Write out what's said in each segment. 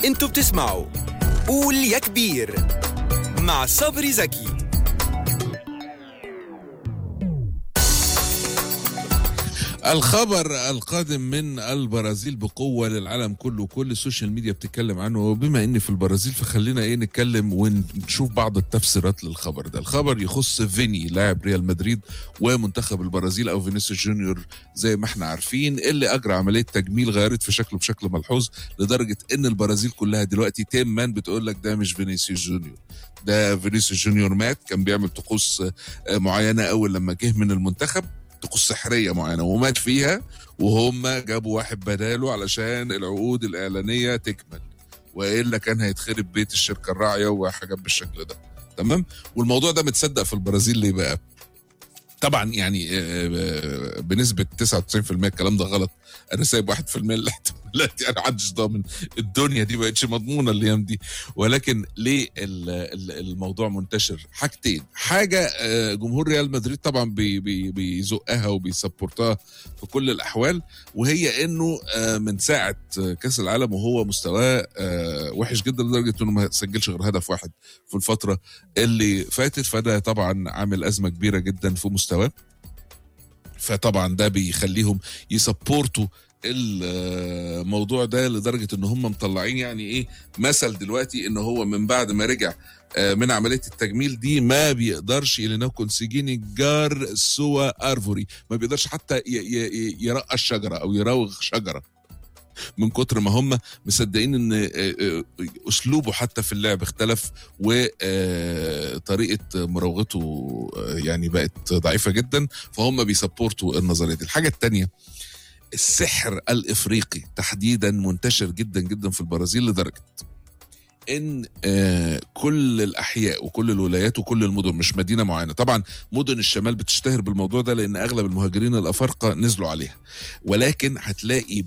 انتوا بتسمعوا قول يا كبير مع صبري زكي الخبر القادم من البرازيل بقوة للعالم كله كل السوشيال ميديا بتتكلم عنه وبما اني في البرازيل فخلينا ايه نتكلم ونشوف بعض التفسيرات للخبر ده الخبر يخص فيني لاعب ريال مدريد ومنتخب البرازيل او فينيسيوس جونيور زي ما احنا عارفين اللي اجرى عملية تجميل غيرت في شكله بشكل ملحوظ لدرجة ان البرازيل كلها دلوقتي تيم مان بتقول لك ده مش فينيسيوس جونيور ده فينيسيوس جونيور مات كان بيعمل طقوس آه، معينة اول لما جه من المنتخب طقوس سحريه معينه ومات فيها وهم جابوا واحد بداله علشان العقود الاعلانيه تكمل والا كان هيتخرب بيت الشركه الراعيه وحاجات بالشكل ده تمام والموضوع ده متصدق في البرازيل ليه بقى طبعا يعني آه، آه، بنسبه 99% الكلام ده غلط انا سايب 1% الاحتمالات يعني محدش ضامن الدنيا دي بقتش مضمونه الايام دي ولكن ليه ال- ال- الموضوع منتشر حاجتين حاجه آه، جمهور ريال مدريد طبعا بي بي بيزقها وبيسبورتها في كل الاحوال وهي انه آه، من ساعه آه، كاس العالم وهو مستواه آه، وحش جدا لدرجه انه ما سجلش غير هدف واحد في الفتره اللي فاتت فده طبعا عامل ازمه كبيره جدا في مستواه فطبعا ده بيخليهم يسبورتوا الموضوع ده لدرجه ان هم مطلعين يعني ايه مثل دلوقتي ان هو من بعد ما رجع آه، من عمليه التجميل دي ما بيقدرش يلينو كونسيجيني جار سوا ارفوري ما بيقدرش حتى ي- ي- ي- يرقى الشجره او يراوغ شجره من كتر ما هم مصدقين ان آه، آه، اسلوبه حتى في اللعب اختلف وطريقه مراوغته آه، يعني بقت ضعيفه جدا فهم بيسبورتوا النظريه دي الحاجه الثانيه السحر الافريقي تحديدا منتشر جدا جدا في البرازيل لدرجه ان آه، كل الاحياء وكل الولايات وكل المدن مش مدينه معينه طبعا مدن الشمال بتشتهر بالموضوع ده لان اغلب المهاجرين الافارقه نزلوا عليها ولكن هتلاقي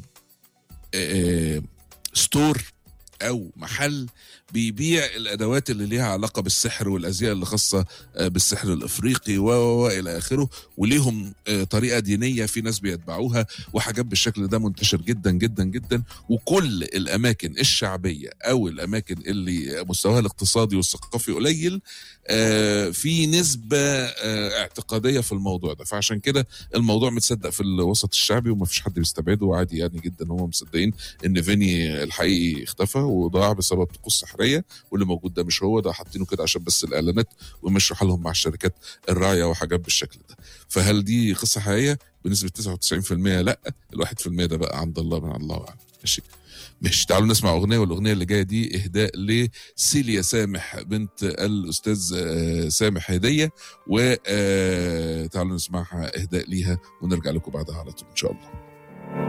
آه، ستور او محل بيبيع الادوات اللي ليها علاقه بالسحر والازياء اللي خاصه آه، بالسحر الافريقي و و- و الى اخره وليهم آه، طريقه دينيه في ناس بيتبعوها وحاجات بالشكل ده منتشر جدا جدا جدا وكل الاماكن الشعبيه او الاماكن اللي مستواها الاقتصادي والثقافي قليل آه، في نسبه آه، اعتقاديه في الموضوع ده فعشان كده الموضوع متصدق في الوسط الشعبي وما فيش حد بيستبعده وعادي يعني جدا هم مصدقين ان فيني الحقيقي اختفى وضاع بسبب طقوس سحريه واللي موجود ده مش هو ده حاطينه كده عشان بس الاعلانات ويمشوا حالهم مع الشركات الراعيه وحاجات بالشكل ده فهل دي قصه حقيقيه بنسبه 99% لا الواحد في المية ده بقى عند الله من الله اعلم ماشي ماشي تعالوا نسمع اغنيه والاغنيه اللي جايه دي اهداء لسيليا سامح بنت الاستاذ آه، سامح هديه وتعالوا نسمعها اهداء ليها ونرجع لكم بعدها على طول ان شاء الله